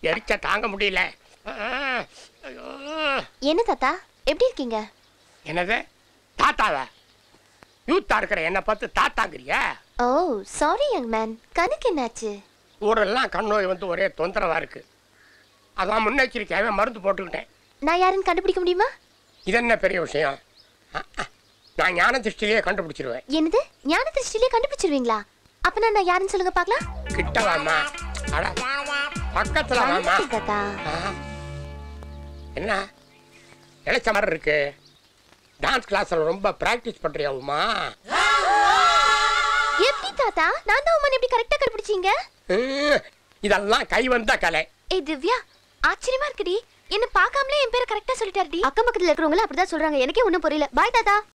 எரிச்ச தாங்க முடியல ஆ, ஐயோ. என்ன தாத்தா எப்படி இருக்கீங்க என்னது தாத்தாவா யூத்தா இருக்கிற என்னை பார்த்து தாத்தாங்கிறியா ஓ சாரி யங் மேன் கணக்கு என்னாச்சு ஊரெல்லாம் கண்ணோய் வந்து ஒரே தொந்தரவா இருக்கு அதான் முன்னெச்சரிக்கையாகவே மருந்து போட்டுக்கிட்டேன் நான் யாருன்னு கண்டுபிடிக்க முடியுமா இது என்ன பெரிய விஷயம் ஆ, ஆ. நான் ஞான திருஷ்டிலேயே கண்டுபிடிச்சிருவேன் என்னது ஞான திருஷ்டிலே கண்டுபிடிச்சிருவீங்களா அப்ப நான் யாருன்னு சொல்லுங்க பார்க்கலாம் கிட்ட வாமா அட பக்கத்துல வாமா வந்துட்டேன் தாத்தா ஆ. என்ன இளைச்ச மாதிரி இருக்கு டான்ஸ் கிளாஸ்ல ரொம்ப பிராக்டிஸ் பண்றியா உமா எப்படி தாத்தா நான் தான் உமன் எப்படி கரெக்டா கண்டுபிடிச்சீங்க ம், இதெல்லாம் கை வந்த கலை ஏய் திவ்யா ஆச்சரியமா இருக்குடி என்ன பார்க்காமலே என் பேரை கரெக்டா சொல்லிட்டாருடி அக்கம் பக்கத்துல இருக்கிறவங்க அப்படிதான் சொல்றாங்க எனக்கே ஒண்ணும் புரியல பாய் தாத்தா